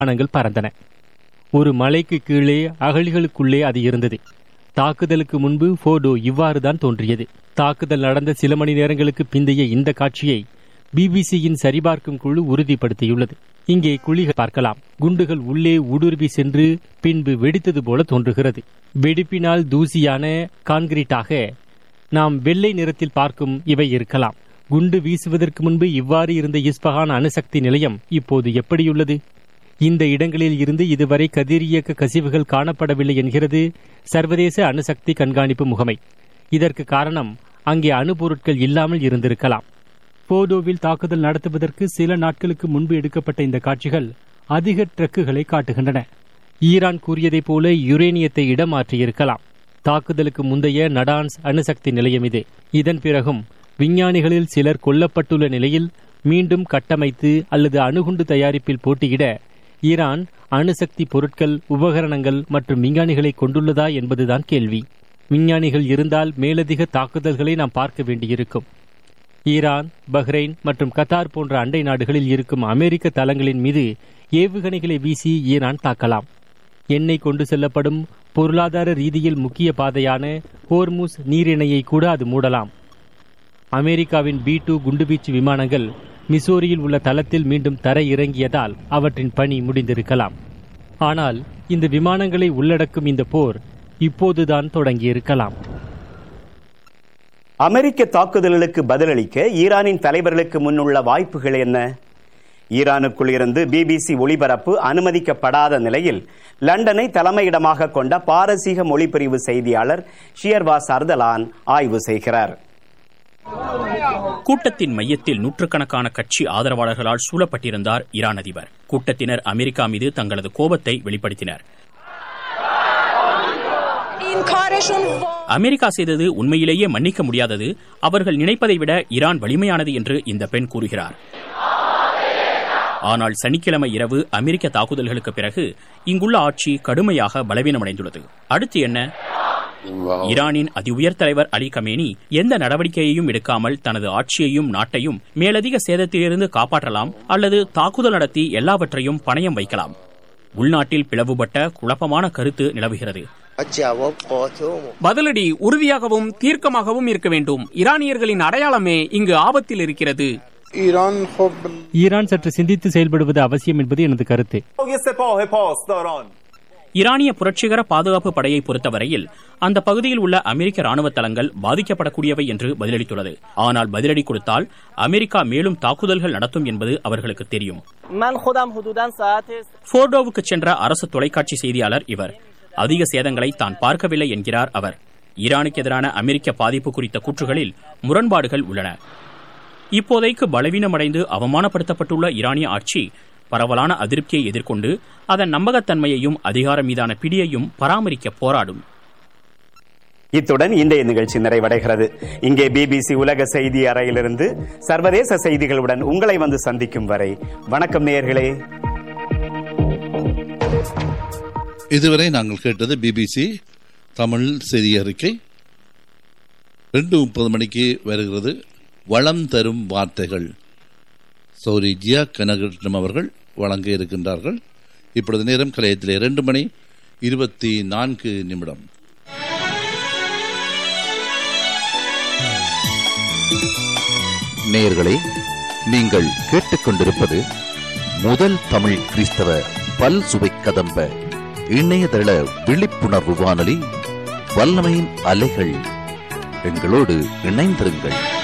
விமானங்கள் பறந்தன ஒரு மலைக்கு கீழே அகழிகளுக்குள்ளே அது இருந்தது தாக்குதலுக்கு முன்பு போடோ இவ்வாறுதான் தோன்றியது தாக்குதல் நடந்த சில மணி நேரங்களுக்கு பிந்தைய இந்த காட்சியை பிபிசியின் சரிபார்க்கும் குழு உறுதிப்படுத்தியுள்ளது இங்கே குழிகள் பார்க்கலாம் குண்டுகள் உள்ளே ஊடுருவி சென்று பின்பு வெடித்தது போல தோன்றுகிறது வெடிப்பினால் தூசியான கான்கிரீட்டாக நாம் வெள்ளை நிறத்தில் பார்க்கும் இவை இருக்கலாம் குண்டு வீசுவதற்கு முன்பு இவ்வாறு இருந்த இஸ்பஹான் அணுசக்தி நிலையம் இப்போது எப்படியுள்ளது இந்த இடங்களில் இருந்து இதுவரை கதிரியக்க கசிவுகள் காணப்படவில்லை என்கிறது சர்வதேச அணுசக்தி கண்காணிப்பு முகமை இதற்கு காரணம் அங்கே அணுபொருட்கள் இல்லாமல் இருந்திருக்கலாம் போடோவில் தாக்குதல் நடத்துவதற்கு சில நாட்களுக்கு முன்பு எடுக்கப்பட்ட இந்த காட்சிகள் அதிக ட்ரக்குகளை காட்டுகின்றன ஈரான் கூறியதைப் போல யுரேனியத்தை இடமாற்றியிருக்கலாம் தாக்குதலுக்கு முந்தைய நடான்ஸ் அணுசக்தி நிலையம் இது இதன் பிறகும் விஞ்ஞானிகளில் சிலர் கொல்லப்பட்டுள்ள நிலையில் மீண்டும் கட்டமைத்து அல்லது அணுகுண்டு தயாரிப்பில் போட்டியிட ஈரான் அணுசக்தி பொருட்கள் உபகரணங்கள் மற்றும் விஞ்ஞானிகளை கொண்டுள்ளதா என்பதுதான் கேள்வி விஞ்ஞானிகள் இருந்தால் மேலதிக தாக்குதல்களை நாம் பார்க்க வேண்டியிருக்கும் ஈரான் பஹ்ரைன் மற்றும் கத்தார் போன்ற அண்டை நாடுகளில் இருக்கும் அமெரிக்க தளங்களின் மீது ஏவுகணைகளை வீசி ஈரான் தாக்கலாம் எண்ணெய் கொண்டு செல்லப்படும் பொருளாதார ரீதியில் முக்கிய பாதையான ஹோர்முஸ் நீரிணையை கூட அது மூடலாம் அமெரிக்காவின் பி டூ குண்டுவீச்சு விமானங்கள் மிசோரியில் உள்ள தளத்தில் மீண்டும் தர இறங்கியதால் அவற்றின் பணி முடிந்திருக்கலாம் ஆனால் இந்த விமானங்களை உள்ளடக்கும் இந்த போர் இப்போதுதான் தொடங்கியிருக்கலாம் அமெரிக்க தாக்குதல்களுக்கு பதிலளிக்க ஈரானின் தலைவர்களுக்கு முன்னுள்ள வாய்ப்புகள் என்ன ஈரானுக்குள் இருந்து பிபிசி ஒளிபரப்பு அனுமதிக்கப்படாத நிலையில் லண்டனை தலைமையிடமாக கொண்ட பாரசீக மொழிப்பிரிவு செய்தியாளர் ஷியர்வாஸ் அர்தலான் ஆய்வு செய்கிறார் கூட்டத்தின் மையத்தில் நூற்றுக்கணக்கான கட்சி ஆதரவாளர்களால் சூழப்பட்டிருந்தார் ஈரான் அதிபர் கூட்டத்தினர் அமெரிக்கா மீது தங்களது கோபத்தை வெளிப்படுத்தினர் அமெரிக்கா செய்தது உண்மையிலேயே மன்னிக்க முடியாதது அவர்கள் நினைப்பதை விட ஈரான் வலிமையானது என்று இந்த பெண் கூறுகிறார் ஆனால் சனிக்கிழமை இரவு அமெரிக்க தாக்குதல்களுக்கு பிறகு இங்குள்ள ஆட்சி கடுமையாக பலவீனமடைந்துள்ளது அடுத்து என்ன ஈரானின் அதி உயர் தலைவர் அலி கமேனி எந்த நடவடிக்கையையும் எடுக்காமல் தனது ஆட்சியையும் நாட்டையும் மேலதிக சேதத்திலிருந்து காப்பாற்றலாம் அல்லது தாக்குதல் நடத்தி எல்லாவற்றையும் பணயம் வைக்கலாம் உள்நாட்டில் பிளவுபட்ட குழப்பமான கருத்து நிலவுகிறது பதிலடி உறுதியாகவும் தீர்க்கமாகவும் இருக்க வேண்டும் ஈரானியர்களின் அடையாளமே இங்கு ஆபத்தில் இருக்கிறது ஈரான் சற்று சிந்தித்து செயல்படுவது அவசியம் என்பது எனது கருத்து ஈரானிய புரட்சிகர பாதுகாப்பு படையை பொறுத்தவரையில் அந்த பகுதியில் உள்ள அமெரிக்க ராணுவ தளங்கள் பாதிக்கப்படக்கூடியவை என்று பதிலளித்துள்ளது ஆனால் பதிலடி கொடுத்தால் அமெரிக்கா மேலும் தாக்குதல்கள் நடத்தும் என்பது அவர்களுக்கு தெரியும் போர்டோவுக்கு சென்ற அரசு தொலைக்காட்சி செய்தியாளர் இவர் அதிக சேதங்களை தான் பார்க்கவில்லை என்கிறார் அவர் ஈரானுக்கு எதிரான அமெரிக்க பாதிப்பு குறித்த கூற்றுகளில் முரண்பாடுகள் உள்ளன இப்போதைக்கு பலவீனமடைந்து அவமானப்படுத்தப்பட்டுள்ள ஈரானிய ஆட்சி பரவலான அதிருப்தியை எதிர்கொண்டு அதன் நம்பகத்தன்மையையும் அதிகாரம் மீதான பிடியையும் பராமரிக்க போராடும் இத்துடன் இன்றைய நிகழ்ச்சி நிறைவடைகிறது இங்கே பிபிசி உலக செய்தி அறையிலிருந்து சர்வதேச செய்திகளுடன் உங்களை வந்து சந்திக்கும் வரை வணக்கம் நேயர்களே இதுவரை நாங்கள் கேட்டது பிபிசி தமிழ் செய்தி அறிக்கை ரெண்டு முப்பது மணிக்கு வருகிறது வளம் தரும் வார்த்தைகள் சௌரி ஜியா கனகரட்னம் அவர்கள் வழங்க இருக்கின்றார்கள் இப்பொழுது நேரம் கலையத்தில் இரண்டு மணி இருபத்தி நான்கு நிமிடம் நேயர்களே நீங்கள் கேட்டுக்கொண்டிருப்பது முதல் தமிழ் கிறிஸ்தவ பல் சுவை கதம்ப இணையதள விழிப்புணர்வு வானொலி வல்லமையின் அலைகள் எங்களோடு இணைந்திருங்கள்